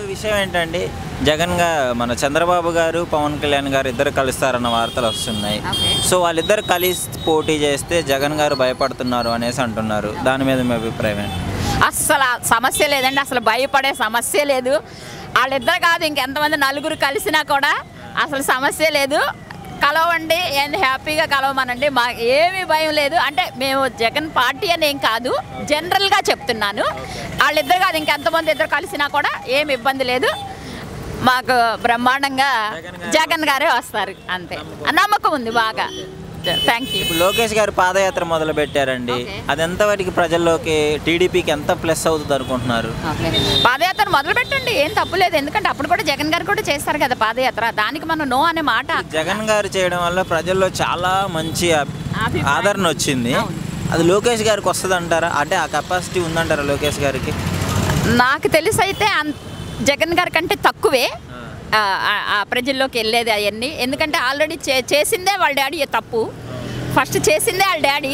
విషయం ఏంటండి జగన్ గా మన చంద్రబాబు గారు పవన్ కళ్యాణ్ గారు ఇద్దరు కలుస్తారన్న వార్తలు వస్తున్నాయి ఓకే. సో వాళ్ళిద్దరు కలిసి పోటీ చేస్తే జగన్ గారు భయపడుతున్నారు అనేసి అంటున్నారు దాని మీద మీ అభిప్రాయం ఏంటి అస్సలు ఆ సమస్య లేదండి అసలు భయపడే సమస్య లేదు వాళ్ళిద్దరు కాదు ఇంకెంతమంది నలుగురు కలిసినా కూడా అసలు సమస్య లేదు కలవండి ఏంది హ్యాపీగా కలవమనండి మా ఏమీ భయం లేదు అంటే మేము జగన్ పార్టీ అని ఏం కాదు జనరల్గా చెప్తున్నాను వాళ్ళిద్దరు కాదు ఇంకెంతమంది ఇద్దరు కలిసినా కూడా ఏమి ఇబ్బంది లేదు మాకు బ్రహ్మాండంగా జగన్ గారే వస్తారు అంతే నమ్మకం ఉంది బాగా థ్యాంక్ యూ ఇప్పుడు లోకేష్ గారు పాదయాత్ర మొదలు పెట్టారండి ఓకే. అది ఎంతవరకు ప్రజల్లోకి టీడీపీకి ఎంత ప్లస్ అవుతుంది అనుకుంటున్నారు పాదయాత్ర మొదలు పెట్టండి ఏం తప్పులేదు ఎందుకంటే అప్పుడు కూడా జగన్ గారు కూడా చేస్తారు కదా పాదయాత్ర దానికి మనం నో అనే మాట జగన్ గారు చేయడం వల్ల ప్రజల్లో చాలా మంచి అభి- అభిప్రాయం. ఆదరణ వచ్చింది అవును. అది లోకేష్ గారికి వస్తుంది అంటారా అంటే ఆ కెపాసిటీ ఉందంటారా లోకేష్ గారికి నాకు తెలిసి అయితే అన్- జగన్ గారి కంటే తక్కువే ఆ, ఆ- ఆ ప్రజల్లోకి వెళ్ళేది అవన్నీ ఎందుకంటే ఆల్రెడీ చే చేసిందే వాళ్ళ డాడీ తప్పు ఫస్ట్ చేసిందే వాళ్ళ డాడీ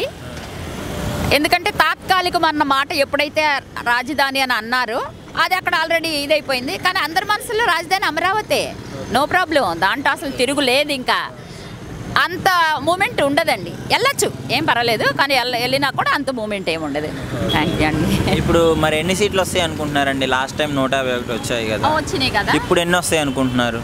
ఎందుకంటే తాత్కాలికం అన్న మాట ఎప్పుడైతే రాజధాని అని అన్నారో అది అక్కడ ఆల్రెడీ ఇదైపోయింది కానీ అందరి మనసులో రాజధాని అమరావతి నో ప్రాబ్లం దాంట్లో అసలు తిరుగు లేదు ఇంకా అంత మూమెంట్ ఉండదండి వెళ్ళచ్చు ఏం పర్వాలేదు కానీ వెళ్ళ- వెళ్ళినా కూడా అంత మూమెంట్ ఏమి ఉండదు థ్యాంక్ యూ అండి ఇప్పుడు మరి ఎన్ని సీట్లు వస్తాయి అనుకుంటున్నారండి లాస్ట్ టైం నూట యాభై ఒకటి వచ్చాయి కదా వచ్చినాయి కదా ఇప్పుడు ఎన్ని వస్తాయి అనుకుంటున్నారు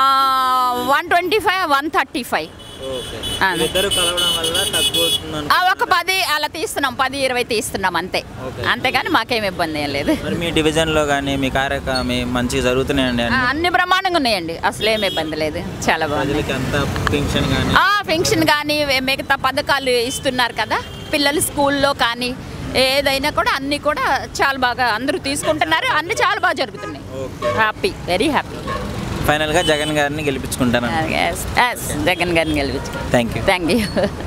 one twenty five one thirty five ఆ. ఇద్దరు కలవడం వల్ల తగ్గుతుంది ఒక పది అలా తీస్తున్నాం పది ఇరవై తీస్తున్నాం అంతే ఓకే. అంతేగాని మాకేం ఇబ్బంది ఏం లేదు మరి మీ డివిజన్లో కానీ మీ కార్యక్రమ మీ మంచిగా జరుగుతున్నాయండి ఆ, అన్ని అన్ని బ్రహ్మాండంగా ఉన్నాయండి అసలు ఏం ఇబ్బంది లేదు చాలా బాగుంది ప్రజలకి అంత పెన్షన్ కానీ ఆ పెన్షన్ కానీ మిగతా పథకాలు ఇస్తున్నారు కదా పిల్లలు స్కూల్లో కానీ ఏదైనా కూడా అన్నీ కూడా చాలా బాగా అందరూ తీసుకుంటున్నారు అన్నీ చాలా బాగా జరుగుతున్నాయి ఓకే హ్యాపీ వెరీ హ్యాపీ ఫైనల్గా జగన్ గారిని గెలిపించుకుంటాను జగన్ గారిని గెలిపించు థ్యాంక్ యూ థ్యాంక్ యూ